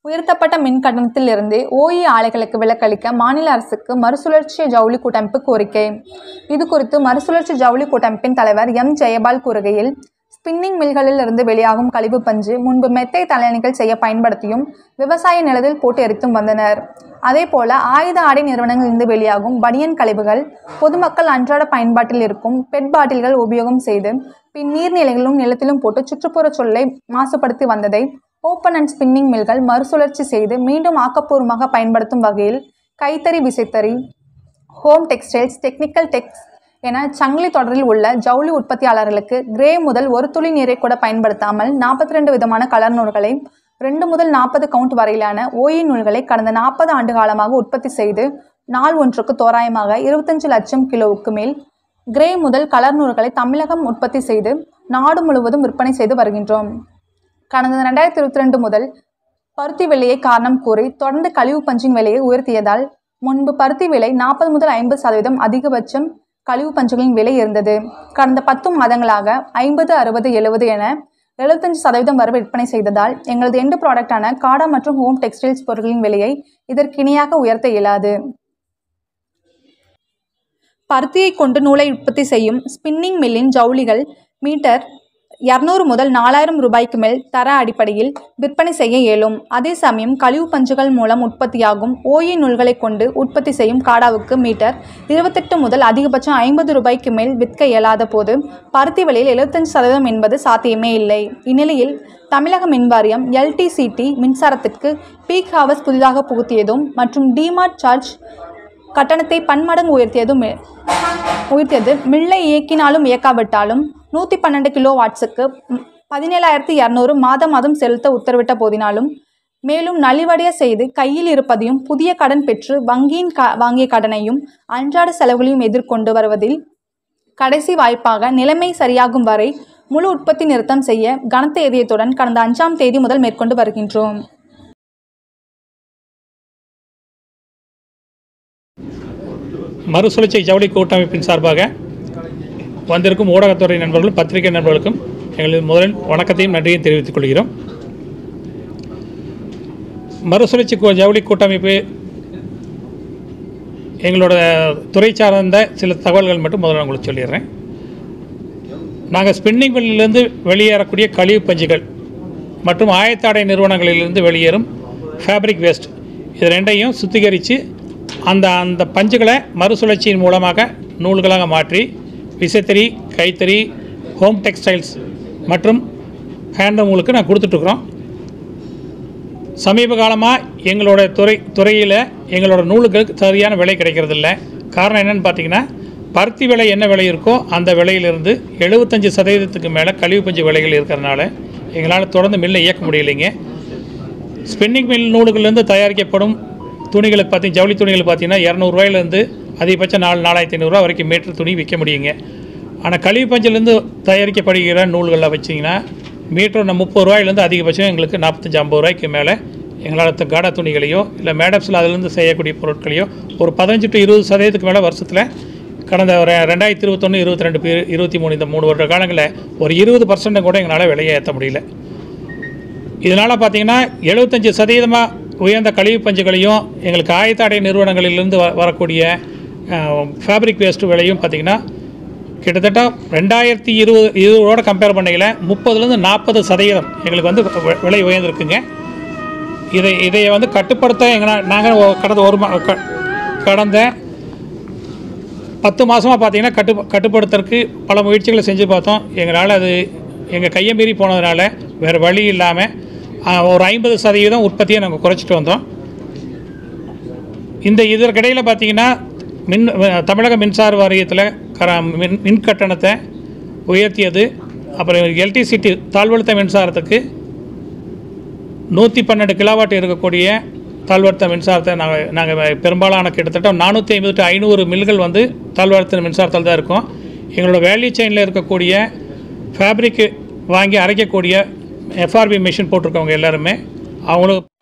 உயர்த்தப்பட்ட மின் கட்டணத்திலிருந்து ஓஇ ஆலைகளுக்கு விலக்களிக்க மாநில அரசுக்கு மறுசுழற்சி ஜவுளி கூட்டமைப்பு கோரிக்கை இது குறித்து மறுசுழற்சி ஜவுளி கூட்டமைப்பின் தலைவர் எம் ஜெயபால் கூறுகையில் ஸ்பின்னிங் மில்களில் இருந்து வெளியாகும் கழிவு பஞ்சு முன்பு மெத்தை தலையணிகள் செய்ய பயன்படுத்தியும் விவசாய நிலத்தில் போட்டு எரித்தும் வந்தனர் அதேபோல ஆயுத ஆடை நிறுவனங்களிலிருந்து வெளியாகும் பனியன் கழிவுகள் பொதுமக்கள் அன்றாட பயன்பாட்டில் இருக்கும் பெட் பாட்டில்கள் உபயோகம் செய்து பின் நீர்நிலைகளிலும் நிலத்திலும் போட்டு சுற்றுப்புறச் சூழலை மாசுபடுத்தி வந்ததை ஓப்பன் அண்ட் ஸ்பின்னிங் மில்கள் மறுசுழற்சி செய்து மீண்டும் ஆக்கப்பூர்வமாக பயன்படுத்தும் வகையில் கைத்தறி விசைத்தறி ஹோம் டெக்ஸ்டைல்ஸ் டெக்னிக்கல் டெக்ஸ் என சங்கிலி தொடரில் உள்ள ஜவுளி உற்பத்தியாளர்களுக்கு கிரே முதல் ஒரு துளி நீரை கூட பயன்படுத்தாமல் நாற்பத்தி ரெண்டு விதமான கலர் நூல்களை ரெண்டு முதல் நாற்பது கவுண்ட் வரையிலான ஓஇ நூல்களை கடந்த நாற்பது ஆண்டு காலமாக உற்பத்தி செய்து நாள் ஒன்றுக்கு தோராயமாக இருபத்தஞ்சு லட்சம் கிலோவுக்கு மேல் கிரே முதல் கலர் நூல்களை தமிழகம் உற்பத்தி செய்து நாடு முழுவதும் விற்பனை செய்து வருகின்றோம் கடந்த ரெண்டாயிரத்தி இருபத்தி ரெண்டு முதல் பருத்தி விலையை காரணம் கூறி தொடர்ந்து கழிவு பஞ்சின் விலையை உயர்த்தியதால் முன்பு பருத்தி விலை நாற்பது முதல் ஐம்பது சதவீதம் அதிகபட்சம் கழிவு பஞ்சுகளின் விலை இருந்தது கடந்த பத்து மாதங்களாக ஐம்பது அறுபது எழுபது என எழுபத்தஞ்சு சதவீதம் வரை விற்பனை செய்ததால் எங்களது எண்டு ப்ராடக்டான காடா மற்றும் ஹோம் டெக்ஸ்டைல்ஸ் பொருட்களின் விலையை இதற்கிணையாக உயர்த்த இயலாது பருத்தியை கொண்டு நூலை உற்பத்தி செய்யும் ஸ்பின்னிங் மில்லின் ஜவுளிகள் மீட்டர் இரநூறு முதல் நாலாயிரம் ரூபாய்க்கு மேல் தர அடிப்படையில் விற்பனை செய்ய இயலும் அதே சமயம் கழிவு பஞ்சுகள் மூலம் உற்பத்தியாகும் ஓஏ நூல்களை கொண்டு உற்பத்தி செய்யும் காடாவுக்கு மீட்டர் இருபத்தெட்டு முதல் அதிகபட்சம் ஐம்பது ரூபாய்க்கு மேல் விற்க இயலாத போது பருத்தி விலையில் எழுபத்தஞ்சு சதவீதம் என்பது சாத்தியமே இல்லை இந்நிலையில் தமிழக மின்வாரியம் எல்டிசிடி மின்சாரத்திற்கு பீக் ஹவர்ஸ் புதிதாக புகுத்தியதும் மற்றும் டிமார்ட் சார்ஜ் கட்டணத்தை பன்மடங்கு உயர்த்தியதும் உயர்த்தியது மில்லை இயக்கினாலும் இயக்காவிட்டாலும் நூற்றி பன்னெண்டு கிலோ வாட்ஸுக்கு பதினேழாயிரத்தி இரநூறு மாதம் மாதம் செலுத்த உத்தரவிட்ட போதினாலும் மேலும் நலிவடைய செய்து கையில் இருப்பதையும் புதிய கடன் பெற்று வங்கியின் க வாங்கிய கடனையும் அன்றாட செலவுகளையும் எதிர்கொண்டு வருவதில் கடைசி வாய்ப்பாக நிலைமை சரியாகும் வரை முழு உற்பத்தி நிறுத்தம் செய்ய கனத்த இதயத்துடன் கடந்த அஞ்சாம் தேதி முதல் மேற்கொண்டு வருகின்றோம் மறுசுழற்சி ஜவுளி கூட்டமைப்பின் சார்பாக வந்திருக்கும் ஊடகத்துறை நண்பர்களும் பத்திரிகை நண்பர்களுக்கும் எங்களது முதலில் வணக்கத்தையும் நன்றியும் தெரிவித்துக் கொள்கிறோம் மறுசுழற்சி கூ- ஜவுளி கூட்டமைப்பு எங்களோட துறை சார்ந்த சில தகவல்கள் மட்டும் முதல்ல உங்களுக்கு சொல்லிடுறேன் நாங்கள் ஸ்பின்னிங் மில்லிலிருந்து வெளியேறக்கூடிய கழிவு பஞ்சுகள் மற்றும் ஆயத்தாடை நிறுவனங்களிலிருந்து வெளியேறும் ஃபேப்ரிக் வேஸ்ட் இது ரெண்டையும் சுத்திகரித்து அந்த அந்த பஞ்சுகளை மறுசுழற்சியின் மூலமாக நூல்களாக மாற்றி விசைத்தறி கைத்தறி ஹோம் டெக்ஸ்டைல்ஸ் மற்றும் ஹேண்ட்லூம்களுக்கு நான் கொடுத்துட்ருக்குறோம் சமீப காலமாக எங்களோட துறை துறையில் எங்களோட நூலுக்கு சரியான விலை கிடைக்கிறதில்ல காரணம் என்னென்னு பார்த்தீங்கன்னா பருத்தி விலை என்ன விலை இருக்கோ அந்த விலையிலிருந்து எழுபத்தஞ்சு சதவீதத்துக்கு மேலே கழிவு பஞ்சு விலைகள் இருக்கிறதுனால எங்களால் தொடர்ந்து மில்லை இயக்க முடியலைங்க ஸ்பின்னிங் மில் நூல்கள்லேருந்து தயாரிக்கப்படும் துணிகளுக்கு பார்த்தீங்க ஜவுளி துணிகள் பார்த்தீங்கன்னா இரநூறுவாயிலேருந்து அதிகபட்சம் நாலு நாலாயிரத்தி ஐநூறுரூவா வரைக்கும் மீட்டர் துணி விற்க முடியுங்க ஆனால் கழிவு பஞ்சிலேருந்து தயாரிக்கப்படுகிற நூல்களில் வச்சிங்கன்னா மீட்டர் நம்ம முப்பது ரூபாயிலேருந்து அதிகபட்சம் எங்களுக்கு நாற்பத்தஞ்சு ஐம்பது ரூபாய்க்கு மேலே எங்களால் த- காடா துணிகளையோ இல்லை மேடப்ஸில் அதிலிருந்து செய்யக்கூடிய பொருட்களையோ ஒரு பதினஞ்சு டு இருபது சதவீதத்துக்கு மேலே வருஷத்தில் கடந்த ஒரு ரெண்டாயிரத்தி இருபத்தொன்று இருபத்தி ரெண்டு இருபத்தி மூணு இந்த மூணு வருட காலங்களில் ஒரு இருபது பர்சன்ட் கூட எங்களால் விலையை ஏற்ற முடியல இதனால் பார்த்தீங்கன்னா எழுபத்தஞ்சி சதவீதமாக உயர்ந்த கழிவு பஞ்சுகளையும் எங்களுக்கு ஆயத்தாடை நிறுவனங்களிலிருந்து வ வரக்கூடிய ஃபேப்ரிக் வேஸ்ட் விலையும் பார்த்திங்கன்னா கிட்டத்தட்ட ரெண்டாயிரத்தி இருபது இருபதோட கம்பேர் பண்ணையில் முப்பதுலேருந்து நாற்பது சதவீதம் எங்களுக்கு வந்து வி- விலை உயர்ந்திருக்குங்க இதை இதை வந்து கட்டுப்படுத்த எங்களை நாங்கள் கடந்த ஒரு மா க- கடந்த பத்து மாதமாக பார்த்தீங்கன்னா கட்டு கட்டுப்படுத்துறதுக்கு பல முயற்சிகளை செஞ்சு பார்த்தோம் எங்களால் அது எங்கள் கையை மீறி போனதுனால வேறு வழி இல்லாமல் ஒரு ஐம்பது சதவீதம் உற்பத்தியை நாங்கள் குறைச்சிட்டு வந்தோம் இந்த இதற்கிடையில் பார்த்தீங்கன்னா மின் தமிழக மின்சார வாரியத்தில் கர மின் மின் கட்டணத்தை உயர்த்தியது அப்புறம் எல்டிசிடி தாழ்வழுத்த மின்சாரத்துக்கு நூற்றி பன்னெண்டு கிலோவாட் இருக்கக்கூடிய தாழ்வழுத்த மின்சாரத்தை நாங்கள் நாங்கள் பெரும்பாலான கிட்டத்தட்ட நானூற்றி ஐம்பது டு ஐநூறு மில்கள் வந்து தாழ்வழுத்த மின்சாரத்தில் தான் இருக்கும் எங்களோட வேல்யூ செயினில் இருக்கக்கூடிய ஃபேப்ரிக்கு வாங்கி அரைக்கக்கூடிய எஃப்ஆர்பி மிஷின் போட்டிருக்கவங்க எல்லாருமே அவங்களுக்கு